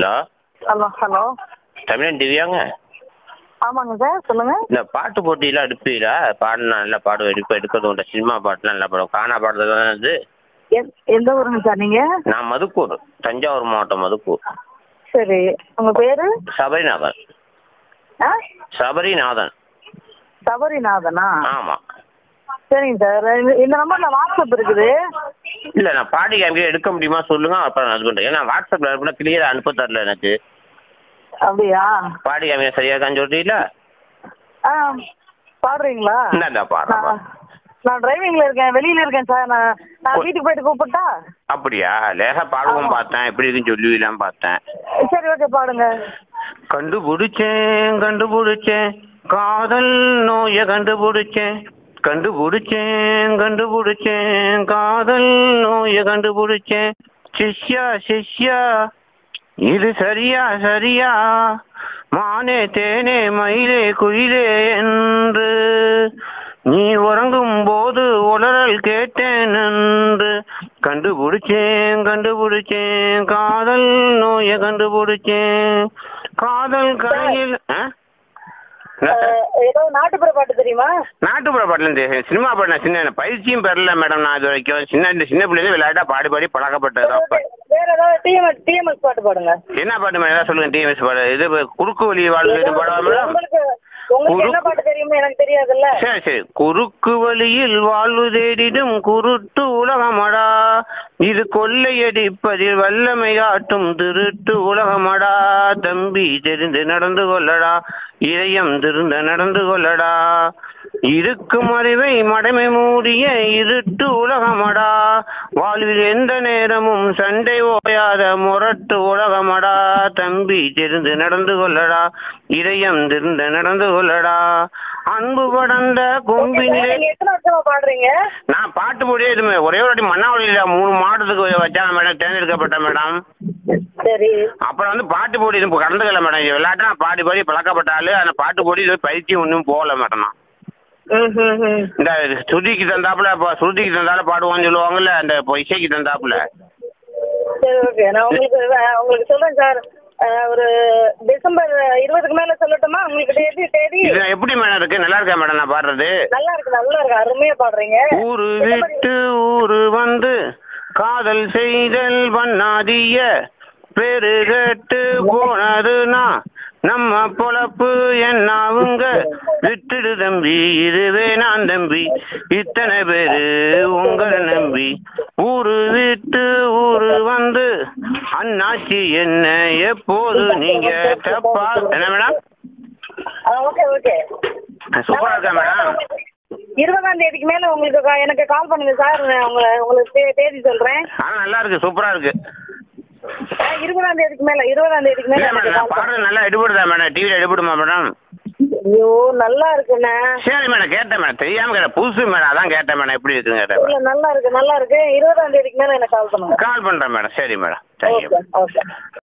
Hello hello hello தமிழன் திவ்யாங்க ஆமாங்க sir சொல்லுங்க இந்த பாட்டு போட்டியெல்லாம் எடுப்பீங்களா பாடினா நல்லா பாடுவேன் எடுப்ப எடுக்கிறது உண்டு சினிமா பாட்டுலாம் நல்லா பாடுவோம் காணா பாடுறது தானே இது எந்- எந்த ஊருங்க சார் நீங்க நான் மதுக்கூர் தஞ்சாவூர் மாவட்டம் மதுக்கூர் சரி உங்க பேரு சபரிநாதன் ஆ சபரிநாதன் சபரிநாதனா ஆமாம் சரிங்க சார் இந்த- இந்த நம்பர்ல வாட்ஸ்அப் இருக்குது இல்லை நான் பாடி காமிக்க எடுக்க முடியுமா சொல்லுங்க அப்புறம் நான் இது பண்ணுறேன் ஏன்னா வாட்ஸ்அப்பில் அனுப்புனா கிளியராக அனுப்ப தரல எனக்கு அப்படியா பாடி காமிக்க சரியாக இருக்கான்னு சொல்றீங்களா ஆ பாடுறீங்களா இந்த இந்த பாடுறேன் நான் நான் டிரைவிங்ல இருக்கேன் வெளியில இருக்கேன் சார் நான் நான் வீட்டுக்கு போயிட்டு கூப்பிட்டா அப்படியா லேசா பாடுவோம் ஆமா. பார்த்தேன் எப்படி இருக்குன்னு சொல்லுவீங்களான்னு பார்த்தேன் சரி ஓகே பாடுங்க கண்டுபிடிச்சேன் கண்டுபிடிச்சேன் காதல் நோய கண்டுபிடிச்சேன் கண்டுபிடிச்சேன் கண்டுபிடிச்சேன் காதல் நோய கண்டுபிடிச்சேன் சிஷ்யா சிஷ்யா இது சரியா சரியா மானே தேனே மயிலே குயிலே என்று நீ உறங்கும் போது உளறல் கேட்டேன் என்று கண்டுபிடிச்சேன் கண்டுபிடிச்சேன் காதல் நோய கண்டுபிடிச்சேன் காதல் கரையில் ஆ? என்ன சார்? அஹ், ஏதோ நாட்டுப்புற பாட்டு தெரியுமா நாட்டுப்புற பாட்டுலாம் தெரியும் சினிமா பாட்டு நான் சின்ன பயிற்சியும் பெறல மேடம் நான் இது வரைக்கும் சின்ன இந்த சின்ன பிள்ளைங்க விளையாட்டா பாடி பாடி பழக்கப்பட்டது தான் அப்ப. வேற ஏதாவது டிஎம்எஸ் டிஎம்எஸ் பாட்டு பாடுங்க என்ன பாட்டு மேடம் ஏதாவது சொல்லுங்க டிஎம்எஸ் பாடு இது குறுக்கு வழி வாழ்வு பாடவா மேடம் உங்களுக்கு உங்களுக்கு என்ன பாட்டு தெரியுமோ எனக்கு தெரியாதுல்ல சரி சரி குறுக்கு வழியில் வாழ்வு தேடிடும் குருட்டு உலகமடா இது கொள்ளையடிப்பதில் வல்லமை காட்டும் திருட்டு உலகமடா தம்பி தெரிந்து நடந்து கொள்ளடா இதயம் திருந்த நடந்து கொள்ளடா இருக்கும் அறிவை மடமை மூடிய இருட்டு உலகமடா வாழ்வில் எந்த நேரமும் சண்டை ஓயாத முரட்டு உலகமடா தம்பி தெரிந்து நடந்து கொள்ளடா இதயம் திருந்த நடந்து கொள்ளடா அன்பு படர்ந்த கொம்பினிலே நீங்க எத்தனை வருஷமா பாடுறீங்க நான் பாட்டு போடியே இது ஒரே ஒரு வாட்டி மன்னாவளியில் மூணு மாவட்டத்துக்கு வச்சாங்க மேடம் தேர்ந்தெடுக்கப்பட்டேன் மேடம் சரி அப்புறம் வந்து பாட்டு போடி இது கலந்துக்கல மேடம் இது விளையாட்டு நான் பாடி பாடி பழக்கப்பட்ட ஆளு அந்த பாட்டு போடி இது பயிற்சி ஒன்றும் போகல மேடம் நான் ம் ம் ம் இந்த ஸ்ருதிக்கு தந்தாப்புல இப்போ ஸ்ருதிக்கு தந்தால பாடுவான்னு சொல்லுவாங்கல்ல அந்த இப்போ இசைக்கு தந்தாப்புல சரி ஓகே நான் உங்களுக்கு அஹ், உங்களுக்கு சொல்றேன் சார் அஹ், ஒரு டிசம்பர் இருபதுக்கு மேல சொல்லட்டுமா உங்களுக்கு தேதி தேதி இது எப்படி மேடம் இருக்கு நல்லா இருக்கா மேடம் நான் பாடுறது நல்லா இருக்கு நல்லா இருக்கு அருமையா பாடுறீங்க ஊரு விட்டு ஊரு வந்து காதல் செய்தல் பண்ணாதிய பேரு கேட்டு போனதுனா நம்ம பொழப்பு என்னாவுங்க விட்டுடு தம்பி இதுவே நான் தம்பி இத்தனை பேரு உங்களை நம்பி ஊரு விட்டு ஊரு வந்து அண்ணாச்சி என்ன எப்போது நீங்க தப்பா என்ன மேடம் ஓகே ஓகே சூப்பரா இருக்கா மேடம் இருபதாம் தேதிக்கு மேல உங்களுக்கு கா- எனக்கு கால் பண்ணுங்க சார் நான் உங்களை உங்களுக்கு தே- தேதி சொல்றேன் ஆ நல்லா இருக்கு சூப்பரா இருக்கு அஹ், இருபதாம் தேதிக்கு மேல இருபதாம் தேதிக்கு மேல இல்ல எனக்கு மேடம் நான் கால் பண்ணுங்க பாடுறது நல்லா எடுபடுதா மேடம் டிவியில் எடுபடுமா மேடம் ஐயோ நல்லா இருக்குண்ணே சரி மேடம் கேட்டேன் மேடம் தெரியாம கேட்டேன் புதுசு மேடம் அதான் கேட்டேன் மேடம் எப்படி இருக்குன்னு கேட்டேன் இல்ல நல்லா இருக்கு நல்லா இருக்கு இருபதாம் தேதிக்கு மேல எனக்கு கால் பண்ணுங்க கால் பண்றேன் மேடம் சரி மேடம் தேங்க்யூ ஓகே ஓகே